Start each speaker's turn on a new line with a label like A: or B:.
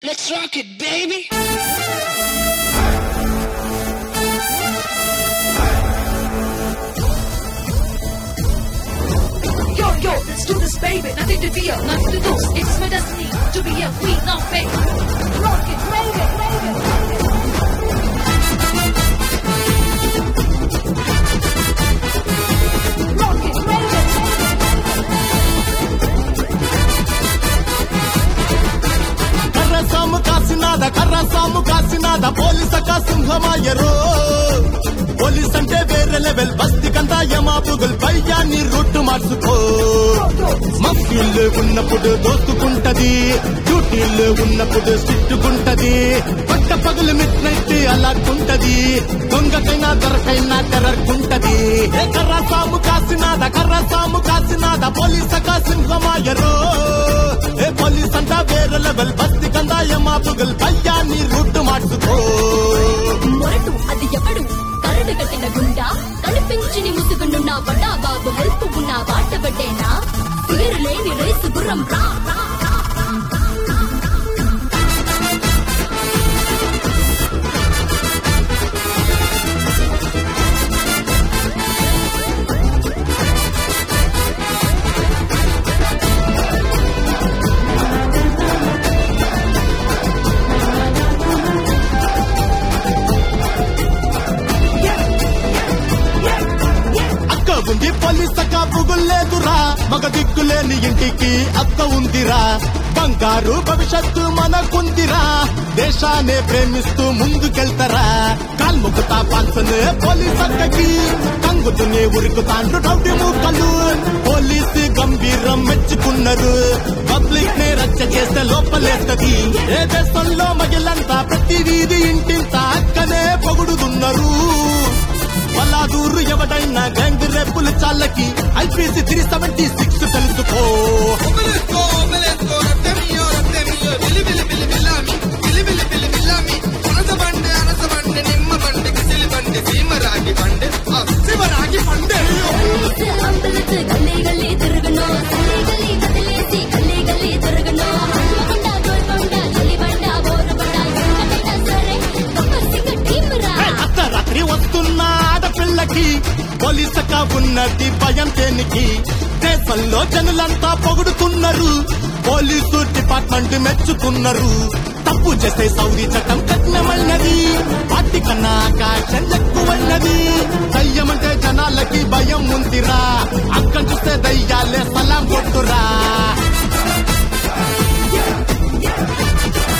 A: Let's rock it, baby.
B: Yo, yo, let's do this, baby. Nothing to fear, nothing to lose. It's my destiny to be a queen of fame. Rock it, rave it, rave it, rave it. Rock it, rave it,
C: కర్ర సాము కాసినాద కర్ర సాము కాసినాద పోలీసక సింహమాయరో police అంటే వేరే level బస్తి కంతా యమాపుగుల్ పయ్యాన్ని route మార్చుకో మఫ్టీలు ఉన్నప్పుడు దోస్తుకుంటది డ్యూటీలు ఉన్నప్పుడు సిట్టుకుంటది పట్ట పగులు మిడ్ నైట్ అలాగుంటది దొంగకైనా దొరకైనా టెర్రర్కుంటది ఏ కర్ర సాము కాసినాద కర్ర సాము కాసినాద పోలీసక సింహమాయరో ఏ పోలీస్ అంతా వేరే లెవెల్ బస్తి కందాయ మాపుగల్ పయ్యాన్ని రూట్ మార్చుకో
B: మొరటు అది ఎవడు కరడు కట్టిన గుండా కనిపించిని ముసుగునున్న బడా బాబు హెల్ప్ ఉన్న బాట పడ్డేనా పేరు లేని రేసు గుర్రం రా రా, రా, రా.
C: అక్క ఉంది పోలీస్ అక్క పుగుల్లేదురా మగ దిక్కులేని ఇంటికి అక్క ఉందిరా బంగారు భవిష్యత్తు మనకుందిరా దేశాన్ని ప్రేమిస్తూ ముందుకెళ్తారా కాల్ముకుతా పాల్సనే పోలీస్ అక్కకి కంగుతునే ఉరుకుతాండ్రు రౌడీ మూకలు పోలీసు గంభీరం మెచ్చుకున్నారు పబ్లిక్ నే రచ్చ చేస్తే లోపలేస్తది ఏ దేశంలో మహిళంతా ప్రతి వీధి ఇంటింత అక్కనే పొగుడుతున్నారు పలాదూరు ఎవడైనా గ్యాంగ్ రేపులు చాలకి ఐపీసీ త్రీ సెవెంటీ సిక్స్ తెలుసుకో
D: Obelisco, obelisco, రక్తమియో, రక్తమియో, బిలి బిలి బిలి బిల్లామి, బిలి బిలి బిలి బిల్లామి. అనస బండి, అనస బండి, నిమ్మ బండి, కిసిలి బండి, సీమ రాగి బండి, ఆ శివ రాగి బండి.
B: పోలీసు అంబులెన్స్ గల్లీ గల్లీ తిరగను గల్లీ గల్లీ వదిలేసి గల్లీ గల్లీ తిరగను హన్మకొండ గోల్కొండ జలిబండ బోరుబండ ఎక్కడైనా సరే తప్పసిక టీమ్ రా
C: అర్ధరాత్రి వస్తున్న ఆడపిల్లకి పోలీసక ఉన్నది భయం దేనికి దేశంలో జనులంతా పొగుడుతున్నారు పోలీసు డిపార్ట్మెంట్ మెచ్చుకున్నారు తప్పు చేస్తే సౌదీ చట్టం కఠినమైనది వాటి కన్నా ఆకాశం ఎక్కువైనది దయ్యమంటే జనాలకి భయం ఉందిరా అక్కడ చూస్తే దయ్యాలే సలాం కొట్టురా